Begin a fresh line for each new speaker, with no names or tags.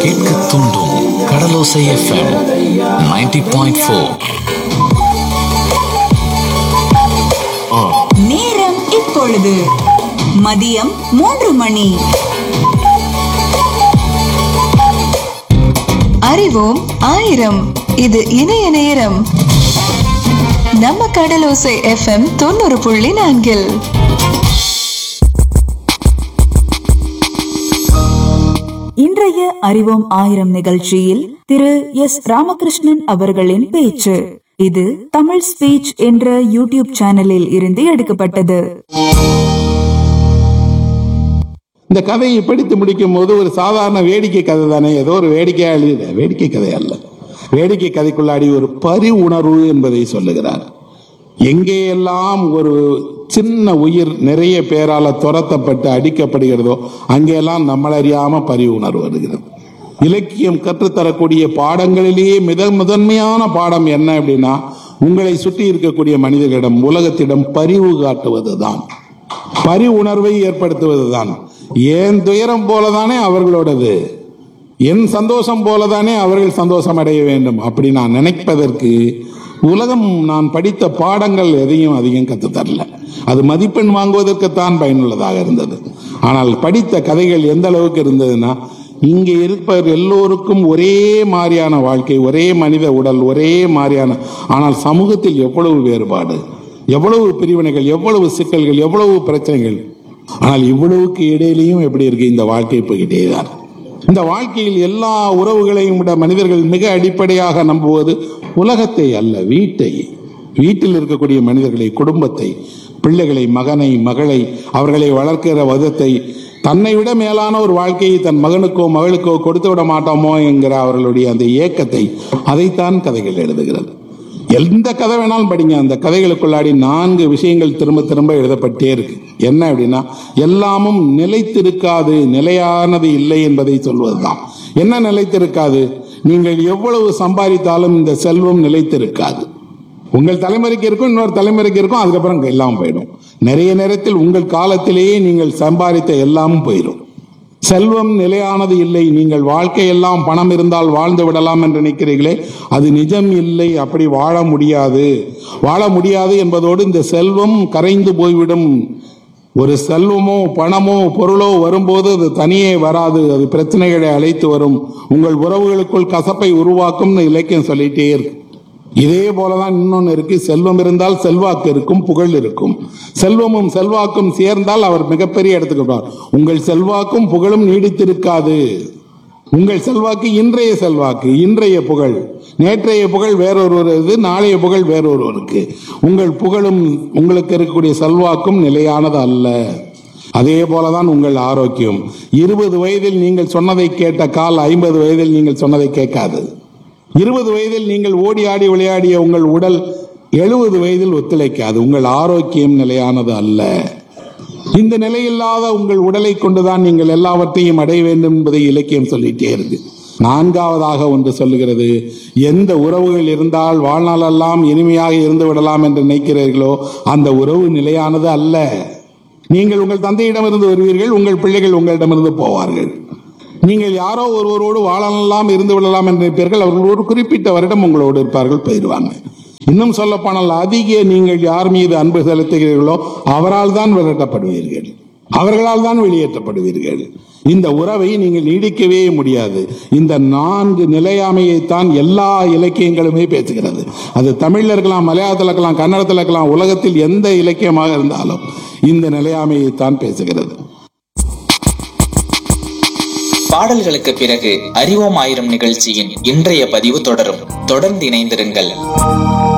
கேட்க தூண்டும் கடலோசை FM 90.4 point four
நேரம் இப்பொழுது மதியம் மூன்று மணி
அறிவோம் ஆயிரம் இது இணைய நேரம் நம்ம கடலோசை எஃப்எம் தொண்ணூறு புள்ளி நான்கில்
இன்றைய அறிவோம் ஆயிரம் நிகழ்ச்சியில் திரு எஸ் ராமகிருஷ்ணன் அவர்களின் பேச்சு இது தமிழ் ஸ்பீச் என்ற யூடியூப் சேனலில் இருந்து எடுக்கப்பட்டது
இந்த கதையை படித்து முடிக்கும் போது ஒரு சாதாரண வேடிக்கை கதை தானே ஏதோ ஒரு வேடிக்கையா எழுதிட வேடிக்கை கதை அல்ல வேடிக்கை கதைக்குள்ளாடி ஒரு பரி உணர்வு என்பதை சொல்லுகிறார் எங்கேயெல்லாம் ஒரு சின்ன உயிர் நிறைய பேரால துரத்தப்பட்டு அடிக்கப்படுகிறதோ அங்கெல்லாம் நம்மளறியாம பரி உணர்வு வருகிறது இலக்கியம் கற்றுத்தரக்கூடிய பாடங்களிலேயே மிக முதன்மையான பாடம் என்ன அப்படின்னா உங்களை சுற்றி இருக்கக்கூடிய மனிதர்களிடம் உலகத்திடம் பரிவு காட்டுவதுதான் பரி உணர்வை ஏற்படுத்துவதுதான் ஏன் துயரம் போலதானே அவர்களோடது என் சந்தோஷம் போலதானே அவர்கள் சந்தோஷம் அடைய வேண்டும் அப்படி நான் நினைப்பதற்கு உலகம் நான் படித்த பாடங்கள் எதையும் அதிகம் கற்றுத் தரல அது மதிப்பெண் வாங்குவதற்குத்தான் பயனுள்ளதாக இருந்தது ஆனால் படித்த கதைகள் எந்த அளவுக்கு இருந்ததுன்னா இங்கே இருப்பவர் எல்லோருக்கும் ஒரே மாதிரியான வாழ்க்கை ஒரே மனித உடல் ஒரே மாதிரியான ஆனால் சமூகத்தில் எவ்வளவு வேறுபாடு எவ்வளவு பிரிவினைகள் எவ்வளவு சிக்கல்கள் எவ்வளவு பிரச்சனைகள் ஆனால் இவ்வளவுக்கு இடையிலையும் எப்படி இருக்கு இந்த வாழ்க்கை போய்கிட்டே தான் இந்த வாழ்க்கையில் எல்லா உறவுகளையும் விட மனிதர்கள் மிக அடிப்படையாக நம்புவது உலகத்தை அல்ல வீட்டை வீட்டில் இருக்கக்கூடிய மனிதர்களை குடும்பத்தை பிள்ளைகளை மகனை மகளை அவர்களை வளர்க்கிற விதத்தை தன்னை விட மேலான ஒரு வாழ்க்கையை தன் மகனுக்கோ மகளுக்கோ கொடுத்து விட மாட்டோமோ என்கிற அவர்களுடைய அந்த ஏக்கத்தை அதைத்தான் கதைகள் எழுதுகிறது எந்த கதை வேணாலும் படிங்க அந்த கதைகளுக்குள்ளாடி நான்கு விஷயங்கள் திரும்ப திரும்ப எழுதப்பட்டே இருக்கு என்ன அப்படின்னா எல்லாமும் நிலைத்திருக்காது நிலையானது இல்லை என்பதை சொல்வதுதான் என்ன நிலைத்திருக்காது நீங்கள் எவ்வளவு சம்பாதித்தாலும் இந்த செல்வம் நிலைத்திருக்காது உங்கள் தலைமுறைக்கு இருக்கும் இன்னொரு தலைமுறைக்கு இருக்கும் அதுக்கப்புறம் எல்லாம் போயிடும் நிறைய நேரத்தில் உங்கள் காலத்திலேயே நீங்கள் சம்பாதித்த எல்லாமும் போயிடும் செல்வம் நிலையானது இல்லை நீங்கள் வாழ்க்கையெல்லாம் பணம் இருந்தால் வாழ்ந்து விடலாம் என்று நினைக்கிறீர்களே அது நிஜம் இல்லை அப்படி வாழ முடியாது வாழ முடியாது என்பதோடு இந்த செல்வம் கரைந்து போய்விடும் ஒரு செல்வமோ பணமோ பொருளோ வரும்போது அது தனியே வராது அது பிரச்சனைகளை அழைத்து வரும் உங்கள் உறவுகளுக்குள் கசப்பை உருவாக்கும்னு இலக்கியம் சொல்லிட்டே இருக்கு இதே போலதான் இன்னொன்னு இருக்கு செல்வம் இருந்தால் செல்வாக்கு இருக்கும் புகழ் இருக்கும் செல்வமும் செல்வாக்கும் சேர்ந்தால் அவர் மிகப்பெரிய இடத்துக்கு வருவார் உங்கள் செல்வாக்கும் புகழும் நீடித்திருக்காது உங்கள் செல்வாக்கு இன்றைய செல்வாக்கு இன்றைய புகழ் நேற்றைய புகழ் வேறொருவரது நாளைய புகழ் வேறொருவருக்கு உங்கள் புகழும் உங்களுக்கு இருக்கக்கூடிய செல்வாக்கும் நிலையானது அல்ல அதே போலதான் உங்கள் ஆரோக்கியம் இருபது வயதில் நீங்கள் சொன்னதை கேட்ட கால் ஐம்பது வயதில் நீங்கள் சொன்னதை கேட்காது இருபது வயதில் நீங்கள் ஓடி ஆடி விளையாடிய உங்கள் உடல் எழுபது வயதில் ஒத்துழைக்காது உங்கள் ஆரோக்கியம் நிலையானது அல்ல இந்த நிலையில்லாத உங்கள் உடலை கொண்டுதான் நீங்கள் எல்லாவற்றையும் அடைய வேண்டும் என்பதை இலக்கியம் சொல்லிட்டே இருக்கு நான்காவதாக ஒன்று சொல்லுகிறது எந்த உறவுகள் இருந்தால் வாழ்நாளெல்லாம் இனிமையாக இருந்து விடலாம் என்று நினைக்கிறீர்களோ அந்த உறவு நிலையானது அல்ல நீங்கள் உங்கள் தந்தையிடமிருந்து வருவீர்கள் உங்கள் பிள்ளைகள் உங்களிடமிருந்து போவார்கள் நீங்கள் யாரோ ஒருவரோடு வாழலாம் இருந்து விடலாம் என்று நினைப்பீர்கள் அவர்கள் ஒரு குறிப்பிட்ட வருடம் உங்களோடு இருப்பார்கள் போயிடுவாங்க இன்னும் சொல்ல போனால் அதிக நீங்கள் யார் மீது அன்பு செலுத்துகிறீர்களோ அவரால் தான் விரட்டப்படுவீர்கள் அவர்களால் தான் வெளியேற்றப்படுவீர்கள் இந்த உறவை நீங்கள் நீடிக்கவே முடியாது இந்த நான்கு நிலையாமையைத்தான் எல்லா இலக்கியங்களுமே பேசுகிறது அது தமிழ்ல இருக்கலாம் மலையாளத்தில் இருக்கலாம் கன்னடத்தில் இருக்கலாம் உலகத்தில் எந்த இலக்கியமாக இருந்தாலும் இந்த நிலையாமையைத்தான் பேசுகிறது
பாடல்களுக்கு பிறகு அறிவோம் ஆயிரம் நிகழ்ச்சியின் இன்றைய பதிவு தொடரும் தொடர்ந்து இணைந்திருங்கள்